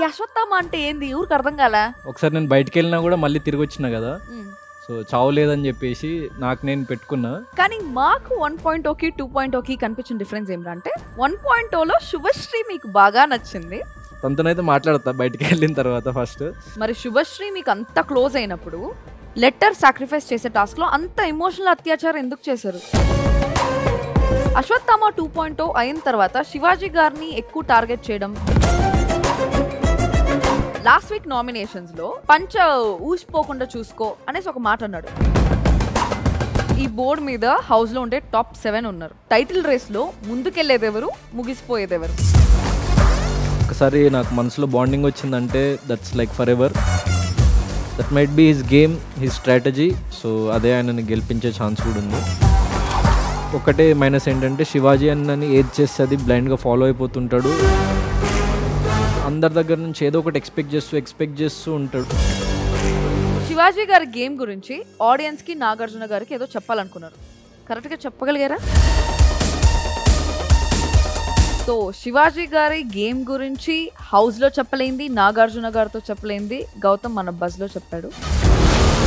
అశ్వత్థామ అంటే ఏంది ఊరికి అర్థం కాలా ఒకసారి నేను బయటికి వెళ్ళినా కూడా మళ్ళీ తిరిగి వచ్చిన కదా సో చావు లేదని చెప్పేసి నాకు నేను పెట్టుకున్నా కానీ మాకు వన్ పాయింట్ ఓకి టూ పాయింట్ ఓకి కనిపించిన డిఫరెన్స్ ఏమిటంటే వన్ పాయింట్ ఓలో శుభశ్రీ మీకు బాగా నచ్చింది తనతోనైతే మాట్లాడతా బయటికి వెళ్ళిన తర్వాత ఫస్ట్ మరి శుభశ్రీ మీకు అంత క్లోజ్ అయినప్పుడు లెటర్ సాక్రిఫైస్ చేసే టాస్క్ లో అంత ఎమోషనల్ అత్యాచారం ఎందుకు చేశారు అశ్వత్థామ టూ పాయింట్ అయిన తర్వాత శివాజీ గారిని ఎక్కువ టార్గెట్ చేయడం లాస్ట్ వీక్ నామినేషన్స్ లో పంచ ఊసిపోకుండా చూసుకో అనేసి ఒక మాట అన్నాడు ఈ బోర్డు మీద హౌస్ లో ఉండే టాప్ సెవెన్ ఉన్నారు టైటిల్ రేస్ లో ముందుకెళ్లేది ఎవరు ముగిసిపోయేది ఎవరు ఒకసారి నాకు మనసులో బాండింగ్ వచ్చిందంటే that's like forever that might be his game his strategy so అదే ఆయనని గెలిపించే ఛాన్స్ కూడా ఉంది ఒకటే మైనస్ ఏంటంటే శివాజీ అన్నని ఏది చేస్తే అది బ్లైండ్గా ఫాలో అయిపోతుంటాడు అందరి దగ్గర నుంచి ఏదో ఒకటి ఎక్స్పెక్ట్ చేస్తూ ఎక్స్పెక్ట్ చేస్తూ ఉంటాడు శివాజీ గారి గేమ్ గురించి ఆడియన్స్ కి నాగార్జున గారికి ఏదో చెప్పాలనుకున్నారు కరెక్ట్ గా చెప్పగలిగారా సో శివాజీ గారి గేమ్ గురించి హౌస్ లో చెప్పలేంది నాగార్జున గారితో చెప్పలేంది గౌతమ్ మన బజ్ లో చెప్పాడు